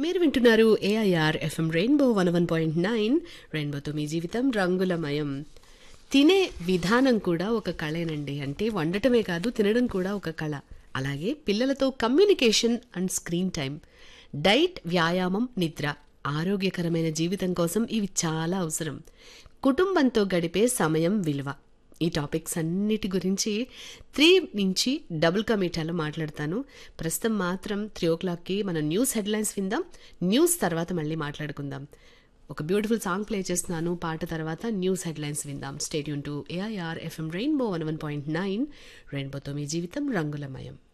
మీరు వింటున్నారు AIR FM Rainbow one one point nine రెయిన్బోతో మీ జీవితం రంగులమయం తినే విధానం కూడా ఒక కళేనండి అంటే వండటమే కాదు తినడం కూడా ఒక కళ అలాగే పిల్లలతో communication and screen time diet వ్యాయామం నిద్ర ఆరోగ్యకరమైన జీవితం కోసం ఇవి చాలా అవసరం కుటుంబంతో గడిపే సమయం విలువ ఈ టాపిక్స్ అన్నిటి గురించి త్రీ నుంచి డబుల్ కమిటాలో మాట్లాడతాను ప్రస్తుతం మాత్రం త్రీ ఓ క్లాక్కి మనం న్యూస్ హెడ్లైన్స్ విందాం న్యూస్ తర్వాత మళ్ళీ మాట్లాడుకుందాం ఒక బ్యూటిఫుల్ సాంగ్ ప్లే చేస్తున్నాను పాట తర్వాత న్యూస్ హెడ్లైన్స్ విందాం stadium to AIR FM Rainbow one one point nine రెయిన్బోతో మీ జీవితం రంగులమయం